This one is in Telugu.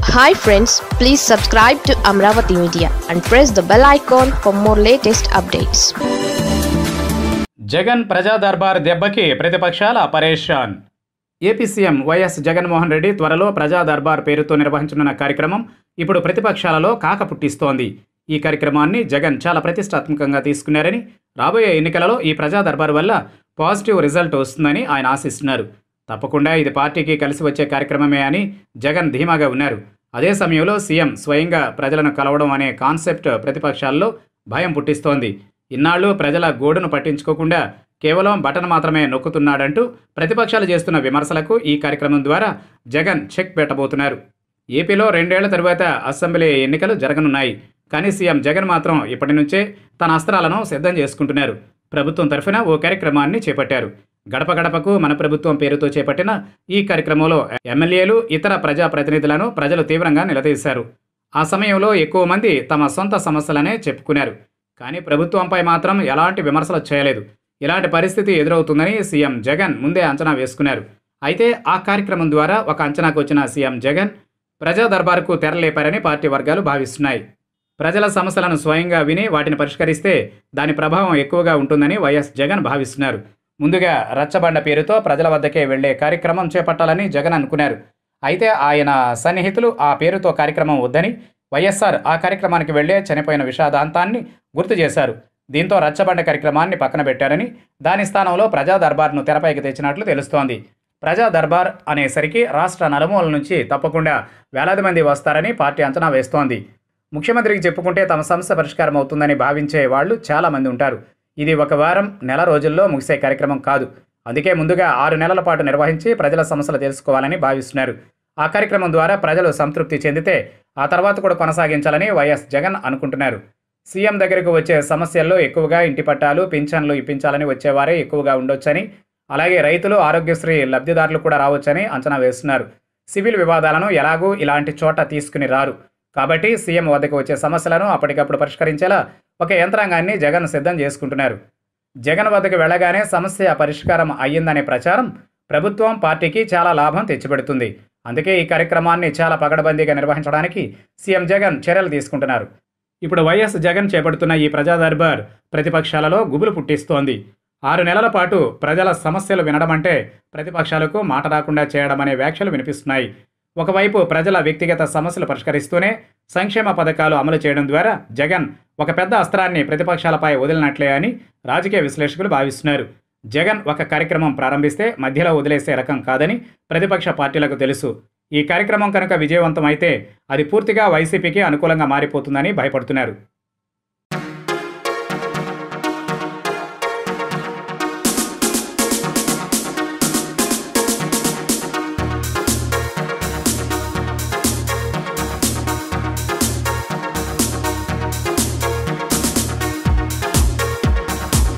hi friends please subscribe to Amaravati media and press the bell icon for more latest updates Jagan ప్రజా దర్బార్ దెబ్బకి ప్రతిపక్షాల పరేషాన్ AP CM YS Jaganmohan Reddy త్వరలో ప్రజా దర్బార్ పేరుతో నిర్వహించనున్న కార్యక్రమం ఇప్పుడు ప్రతిపక్షాలలో కాక పుట్టిస్తోంది ఈ కార్యక్రమాన్ని జగన్ చాలా ప్రతిష్టాత్మకంగా తీసుకున్నారని రాబోయే ఎన్నికలలో ఈ ప్రజా దర్బార్ వల్ల పాజిటివ్ రిజల్ట్ వస్తుందని ఆయన ఆశిస్తున్నారు తప్పకుండా ఇది పార్టీకి కలిసి వచ్చే కార్యక్రమమే అని జగన్ ధీమాగా ఉన్నారు అదే సమయంలో సీఎం స్వయంగా ప్రజలను కలవడం అనే కాన్సెప్ట్ ప్రతిపక్షాల్లో భయం పుట్టిస్తోంది ఇన్నాళ్ళు ప్రజల గోడును పట్టించుకోకుండా కేవలం బటన్ మాత్రమే నొక్కుతున్నాడంటూ ప్రతిపక్షాలు చేస్తున్న విమర్శలకు ఈ కార్యక్రమం ద్వారా జగన్ చెక్ పెట్టబోతున్నారు ఏపీలో రెండేళ్ల తరువాత అసెంబ్లీ ఎన్నికలు జరగనున్నాయి కానీ సీఎం జగన్ మాత్రం ఇప్పటి నుంచే తన అస్త్రాలను సిద్ధం చేసుకుంటున్నారు ప్రభుత్వం తరఫున ఓ కార్యక్రమాన్ని చేపట్టారు గడప గడపకు మన ప్రభుత్వం పేరుతో చేపట్టిన ఈ కార్యక్రమంలో ఎమ్మెల్యేలు ఇతర ప్రజాప్రతినిధులను ప్రజలు తీవ్రంగా నిలదీశారు ఆ సమయంలో ఎక్కువ మంది తమ సొంత సమస్యలనే చెప్పుకున్నారు కానీ ప్రభుత్వంపై మాత్రం ఎలాంటి విమర్శలు చేయలేదు ఇలాంటి పరిస్థితి ఎదురవుతుందని సీఎం జగన్ ముందే అంచనా వేసుకున్నారు అయితే ఆ కార్యక్రమం ద్వారా ఒక అంచనాకు వచ్చిన సీఎం జగన్ ప్రజా దర్బారుకు తెరలేపారని పార్టీ వర్గాలు భావిస్తున్నాయి ప్రజల సమస్యలను స్వయంగా విని వాటిని పరిష్కరిస్తే దాని ప్రభావం ఎక్కువగా ఉంటుందని వైఎస్ జగన్ భావిస్తున్నారు ముందుగా రచ్చబండ పేరుతో ప్రజల వద్దకే వెళ్లే కార్యక్రమం చేపట్టాలని జగన్ అనుకున్నారు అయితే ఆయన సన్నిహితులు ఆ పేరుతో కార్యక్రమం వద్దని వైఎస్ఆర్ ఆ కార్యక్రమానికి వెళ్లే చనిపోయిన విషాదాంతాన్ని గుర్తు చేశారు దీంతో రచ్చబండ కార్యక్రమాన్ని పక్కన పెట్టారని దాని స్థానంలో ప్రజా దర్బార్ను తెరపైకి తెచ్చినట్లు తెలుస్తోంది ప్రజా దర్బార్ అనేసరికి రాష్ట్ర నలుమూలల నుంచి తప్పకుండా వేలాది మంది వస్తారని పార్టీ అంచనా వేస్తోంది ముఖ్యమంత్రికి చెప్పుకుంటే తమ సమస్య పరిష్కారం అవుతుందని భావించే వాళ్ళు చాలామంది ఉంటారు ఇది ఒక వారం నెల రోజుల్లో ముగిసే కార్యక్రమం కాదు అందుకే ముందుగా ఆరు నెలల పాటు నిర్వహించి ప్రజల సమస్యలు తెలుసుకోవాలని భావిస్తున్నారు ఆ కార్యక్రమం ద్వారా ప్రజలు సంతృప్తి చెందితే ఆ తర్వాత కూడా కొనసాగించాలని వైఎస్ జగన్ అనుకుంటున్నారు సీఎం దగ్గరకు వచ్చే సమస్యల్లో ఎక్కువగా ఇంటి పట్టాలు పింఛన్లు ఇప్పించాలని వచ్చేవారే ఎక్కువగా ఉండొచ్చని అలాగే రైతులు ఆరోగ్యశ్రీ లబ్ధిదారులు కూడా రావచ్చని అంచనా వేస్తున్నారు సివిల్ వివాదాలను ఎలాగూ ఇలాంటి చోట తీసుకుని రారు కాబట్టి సీఎం వద్దకు వచ్చే సమస్యలను అప్పటికప్పుడు పరిష్కరించేలా ఒక యంత్రాంగాన్ని జగన్ సిద్ధం చేసుకుంటున్నారు జగన్ వద్దకు వెళ్ళగానే సమస్య పరిష్కారం అయ్యిందనే ప్రచారం ప్రభుత్వం పార్టీకి చాలా లాభం తెచ్చిపెడుతుంది అందుకే ఈ కార్యక్రమాన్ని చాలా పగడబందీగా నిర్వహించడానికి సీఎం జగన్ చర్యలు తీసుకుంటున్నారు ఇప్పుడు వైఎస్ జగన్ చేపడుతున్న ఈ ప్రజా దర్బార్ ప్రతిపక్షాలలో గుబులు పుట్టిస్తోంది ఆరు నెలల పాటు ప్రజల సమస్యలు వినడం అంటే ప్రతిపక్షాలకు మాట రాకుండా చేయడం అనే వ్యాఖ్యలు వినిపిస్తున్నాయి ఒకవైపు ప్రజల వ్యక్తిగత సమస్యలు పరిష్కరిస్తూనే సంక్షేమ పథకాలు అమలు చేయడం ద్వారా జగన్ ఒక పెద్ద అస్త్రాన్ని ప్రతిపక్షాలపై వదిలినట్లే అని రాజకీయ విశ్లేషకులు భావిస్తున్నారు జగన్ ఒక కార్యక్రమం ప్రారంభిస్తే మధ్యలో వదిలేసే రకం కాదని ప్రతిపక్ష పార్టీలకు తెలుసు ఈ కార్యక్రమం కనుక విజయవంతం అయితే అది పూర్తిగా వైసీపీకి అనుకూలంగా మారిపోతుందని భయపడుతున్నారు